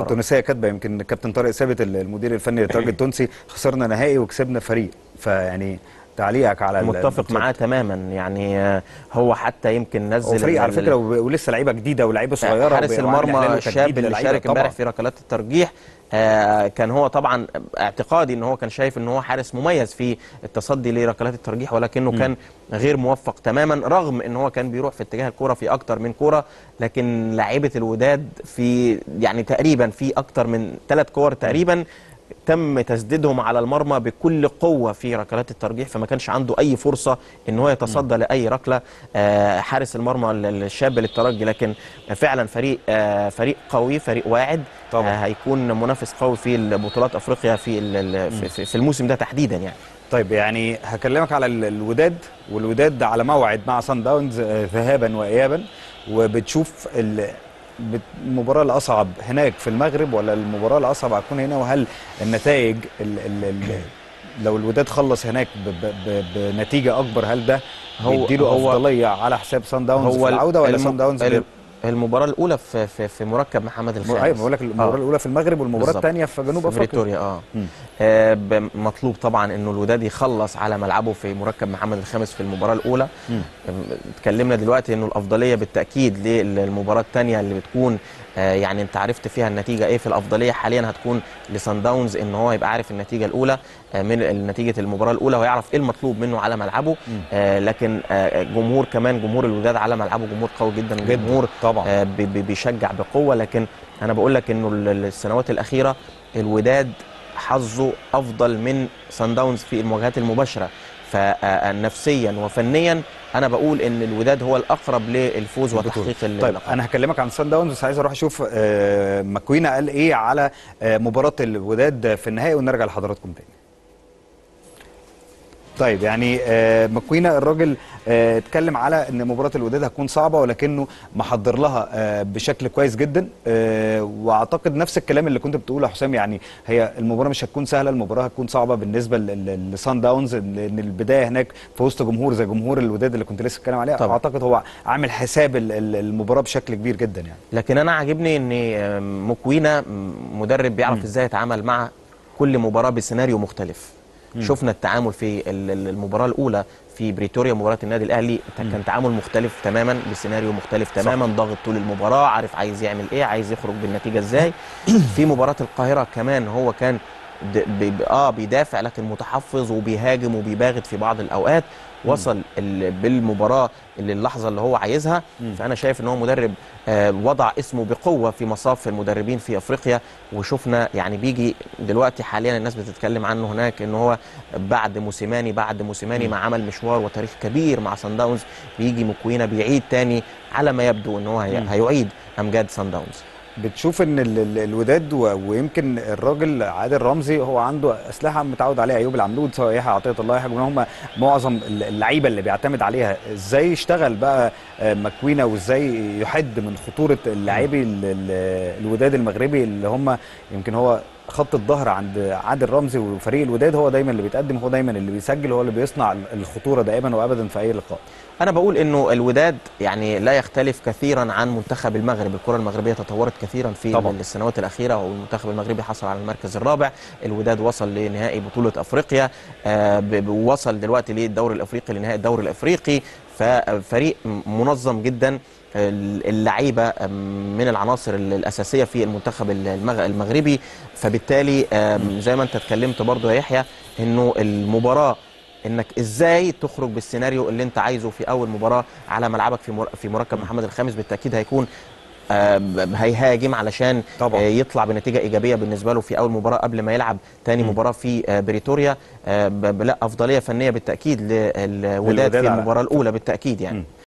التونسيه كاتبه يمكن كابتن طارق ثابت المدير الفني للترجي التونسي خسرنا نهائي وكسبنا فريق فيعني تعليقك على ال- متفق الماتشات. معاه تماما يعني آه، هو حتى يمكن نزل هو فريق على ال- فكره و- ولسه لعيبه جديده ولعيبه صغيره حارس وعامل المرمى إعلان الشاب وتجديد اللي للعيبة شارك امبارح طبعاً. في ركلات الترجيح آه، كان هو طبعا اعتقادي ان هو كان شايف ان هو حارس مميز في التصدي لركلات الترجيح ولكنه كان غير موفق تماما رغم ان هو كان بيروح في اتجاه الكوره في اكتر من كوره لكن لعيبه الوداد في يعني تقريبا في اكتر من ثلاث كور تقريبا تم تسديدهم على المرمى بكل قوه في ركلات الترجيح فما كانش عنده اي فرصه ان هو يتصدى لاي ركله آه، حارس المرمى ال- الشاب للترجي لكن فعلا فريق آه، فريق قوي فريق واعد طبعاً. آه، هيكون منافس قوي في البطولات افريقيا في ال- ال- في- في- في الموسم ده تحديدا يعني طيب يعني هكلمك على ال- الوداد والوداد على موعد مع سان داونز آه، ذهابا وايابا وبتشوف ال- بت- المباراه الاصعب هناك في المغرب ولا المباراه الاصعب هتكون هنا وهل النتائج ال ال ال لو الوداد خلص هناك ب ب ب بنتيجه اكبر هل ده هو- بيديله هو- افضليه على حساب سان داونز في ال- العوده ولا الم- سان داونز الم- بي- المباراه الاولى في في, في مركب محمد الخامس ايوه بقول لك المباراه آه. الاولى في المغرب والمباراه بالظبط. الثانيه في جنوب في افريقيا بريتوريا اه, مم. آه ب- مطلوب طبعا انه الوداد يخلص على ملعبه في مركب محمد الخامس في المباراه الاولى مم. آم، اتكلمنا دلوقتي انه الافضليه بالتاكيد للمباراه الثانيه اللي بتكون آه يعني انت عرفت فيها النتيجه ايه في الافضليه حاليا هتكون لسان داونز ان هو يبقى عارف النتيجه الاولى آه من نتيجه المباراه الاولى ويعرف ايه المطلوب منه على ملعبه آه لكن آه جمهور كمان جمهور الوداد على ملعبه جمهور قوي جدا جداً، جمهور طبعاً. آه بي- بي- بيشجع بقوه لكن انا بقول لك انه ال- السنوات الاخيره الوداد حظه افضل من سان داونز في المواجهات المباشره فنفسيا وفنيا انا بقول ان الوداد هو الاقرب للفوز وتحقيق طيب اللقب انا هكلمك عن سان داونز بس عايز اروح اشوف آه، ماكوينا قال ايه على آه، مباراه الوداد في النهائي ونرجع لحضراتكم تاني طيب يعني آه، ماكوينا الراجل آه، اتكلم على ان مباراه الوداد هتكون صعبه ولكنه محضر لها آه، بشكل كويس جدا آه، واعتقد نفس الكلام اللي كنت بتقوله يا حسام يعني هي المباراه مش هتكون سهله المباراه هتكون صعبه بالنسبه ل- ل- لسان داونز لان البدايه هناك في وسط جمهور زي جمهور الوداد اللي كنت لسه بتكلم عليها طبعا. اعتقد هو عامل حساب ال- ال- المباراه بشكل كبير جدا يعني لكن انا عاجبني ان مكوينا مدرب بيعرف ازاي يتعامل مع كل مباراه بسيناريو مختلف شفنا التعامل في ال- ال- المباراه الاولى في بريتوريا مباراه النادي الاهلي كان تعامل مختلف تماما بسيناريو مختلف تماما ضاغط طول المباراه عارف عايز يعمل ايه عايز يخرج بالنتيجه ازاي في مباراه القاهره كمان هو كان د- بي بي- اه بيدافع لكن متحفظ وبيهاجم وبيباغت في بعض الاوقات وصل ال- بالمباراه للحظه اللي هو عايزها فانا شايف ان هو مدرب آه، وضع اسمه بقوه في مصاف المدربين في افريقيا وشفنا يعني بيجي دلوقتي حاليا الناس بتتكلم عنه هناك ان هو بعد موسيماني بعد موسيماني ما عمل مشوار وتاريخ كبير مع سان داونز بيجي مكوينا بيعيد تاني على ما يبدو ان هو هي- هيعيد امجاد سان داونز بتشوف ان ال- ال- الوداد و- ويمكن الراجل عادل رمزي هو عنده اسلحه متعود عليها ايوب العملود سواء يحيى عطيه الله يحيى جمعه هم معظم ال- اللعيبه اللي بيعتمد عليها ازاي يشتغل بقى آه، مكوينه وازاي يحد من خطوره اللاعبي ال- ال- الوداد المغربي اللي هم يمكن هو خط الظهر عند عادل رمزي وفريق الوداد هو دايما اللي بيتقدم هو دايما اللي بيسجل هو اللي بيصنع الخطوره دائما وابدا في اي لقاء انا بقول انه الوداد يعني لا يختلف كثيرا عن منتخب المغرب الكره المغربيه تطورت كثيرا في طبعاً. السنوات الاخيره والمنتخب المغربي حصل على المركز الرابع الوداد وصل لنهائي بطوله افريقيا آه، ب- ب- ووصل دلوقتي للدوري الافريقي لنهائي الدوري الافريقي ففريق منظم جدا اللعيبه من العناصر الاساسيه في المنتخب المغ- المغربي فبالتالي آم، زي ما انت اتكلمت برضو يا يحيى انه المباراه انك ازاي تخرج بالسيناريو اللي انت عايزه في اول مباراه على ملعبك في مر- في مركب محمد الخامس بالتاكيد هيكون آه، ب- هيهاجم علشان طبعاً. آه، يطلع بنتيجه ايجابيه بالنسبه له في اول مباراه قبل ما يلعب تاني مباراه في آه، بريتوريا آه، ب- ب- لا افضليه فنيه بالتاكيد للوداد للوداد في على- المباراه الاولى بالتاكيد يعني